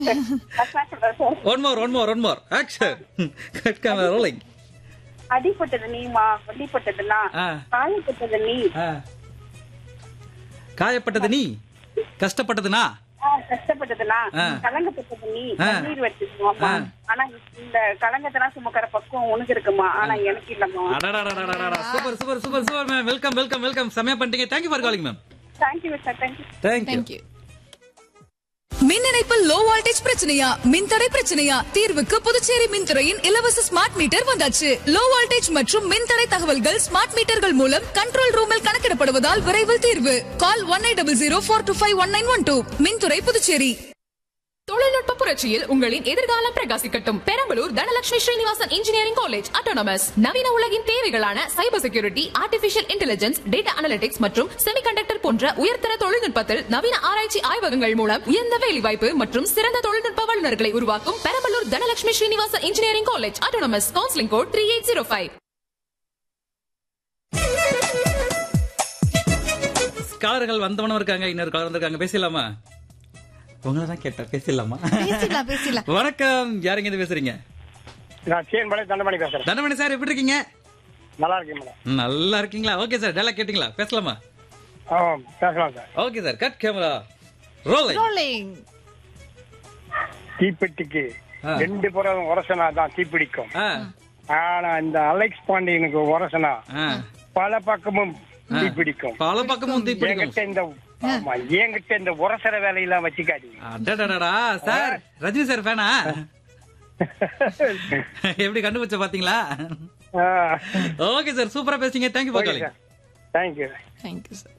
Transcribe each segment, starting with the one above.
One more one more one more action cut camera rolling அடிப்பட்டது நீமா அடிப்பட்டது நான் ஆ. காயப்பட்டது நீ காயப்பட்டது நீ கஷ்டப்பட்டது நான் ஆ, கஷ்டப்பட்டது நான் ஆ. கலங்கப்பட்டது நீ ஆ. கண்ணீர் வச்சுக்குமாமா ஆ. ஆனா இந்த கலங்கத்தெல்லாம் சுமக்கிற பக்குவம் உனக்கு இருக்குமா ஆனா எனக்கு இல்லம்மா super super super super ma'am welcome welcome welcome செமையா பண்ணிட்டீங்க thank you for calling ma'am thank you sir thank you thank you thank you மின் இணைப்பில் லோ வோல்டேஜ் பிரச்சனையா மின்தடை பிரச்சனையா தீர்வுக்கு புதுச்சேரி மின்துறையின் இலவச ஸ்மார்ட் மீட்டர் வந்தாச்சு லோ வோல்டேஜ் மற்றும் மின்தடை தகவல்கள் ஸ்மார்ட் மீட்டர்கள் மூலம் கண்ட்ரோல் ரூமில் கணக்கிடப்படுவதால் விரைவில் தீர்வு call one eight double zero four two five one nine one two மின்துறை புதுச்சேரி தொழில்நுட்ப புரட்சியில் உங்களின் எதிர்காலம் பிரகாசிக்கட்டும் Perambalur Dhanalakshmi Srinivasan engineering college autonomous நவீன உலகின் தேவைகளான cyber security artificial intelligence data analytics மற்றும் செமிகண்டக்டர் போன்ற உயர்தர தொழில்நுட்பத்தில் நவீன ஆராய்ச்சி ஆய்வகங்கள் மூலம் உயர்ந்த வேலைவாய்ப்பு மற்றும் சிறந்த தொழில்நுட்ப வல்லுநர்களை உருவாக்கும் Perambalur Dhanalakshmi Srinivasan engineering college autonomous counselling code three eight zero five காலர்கள் வந்தவனும் இருக்காங்க இன்னொரு காலர் வந்திருக்காங்க பேசலாமா உங்களை தான் கேட்டேன் பேசலாமா பேசிடலாம் பேசிடலாம் வணக்கம் யாருங்க இருந்து பேசுறீங்க நான் சேன்பாளையம் தண்டமணி பேசுறேன் தண்டமணி சார் எப்படி இருக்கீங்க நல்லா இருக்கேன் மேடம் நல்லா இருக்கீங்களா ஓகே சார் டேலா கேட்டீங்களா பேசலாமா ஆ பேசலாம் sir okay sir cut camera rolling rolling தீப்பெட்டிக்கு ஆ. ரெண்டு புறம் உரசனா தான் தீப்பிடிக்கும் ஆ ஆனா இந்த அலெக்ஸ் பாண்டியனுக்கு உரசனா ஆ பல பக்கமும் தீப்பிடிக்கும் பல பக்கமும் தீப்பிடிக்கும் என்கிட்ட இந்த ஆமா என்கிட்ட இந்த உரசர வேலையெல்லாம் வச்சுக்காதீங்க அடடடடா சார் ரஜினி சார் ஃபேனா எப்படி கண்டுபிடிச்ச பாத்தீங்களா ஓகே சார் சூப்பரா பேசுங்க thank you for calling thank you thank you sir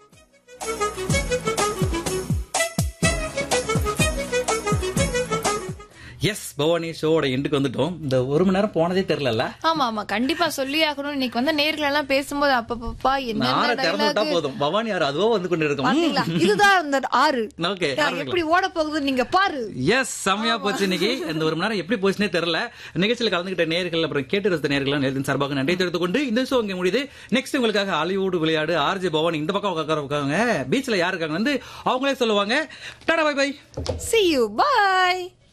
yes Bhavani ஷோவோட எண்டுக்கு வந்துட்டோம் இந்த ஒரு மணி நேரம் போனதே தெரியல ஆமா ஆமா கண்டிப்பா சொல்லி ஆகணும் இன்னைக்கு வந்து நேர்கள் எல்லாம் பேசும்போது அப்பப்பா என்ன ஆற திறந்து விட்டா போதும் பவானி யார் அதுவோ வந்து கொண்டு பாத்தீங்களா இருக்கும் இதுதான் அந்த ஆறு ஓகே நான் எப்படி ஓட போகுது நீங்க பாரு எஸ் செம்மையா போச்சு இன்னைக்கு இந்த ஒரு மணி நேரம் எப்படி போச்சுனே தெரியல நிகழ்ச்சியில் கலந்துகிட்ட நேர்கள் அப்புறம் கேட்டு ரசித்த நேர்கள் நேரத்தின் சார்பாக நன்றி தெரிவித்துக் கொண்டு இந்த ஷோ இங்க முடியுது நெக்ஸ்ட் உங்களுக்காக ஹாலிவுட் விளையாடு ஆர்ஜே பவானி இந்த பக்கம் உட்கார உட்காருங்க பீச்ல யாரு இருக்காங்க வந்து அவங்களே சொல்லுவாங்க tata bye bye see you bye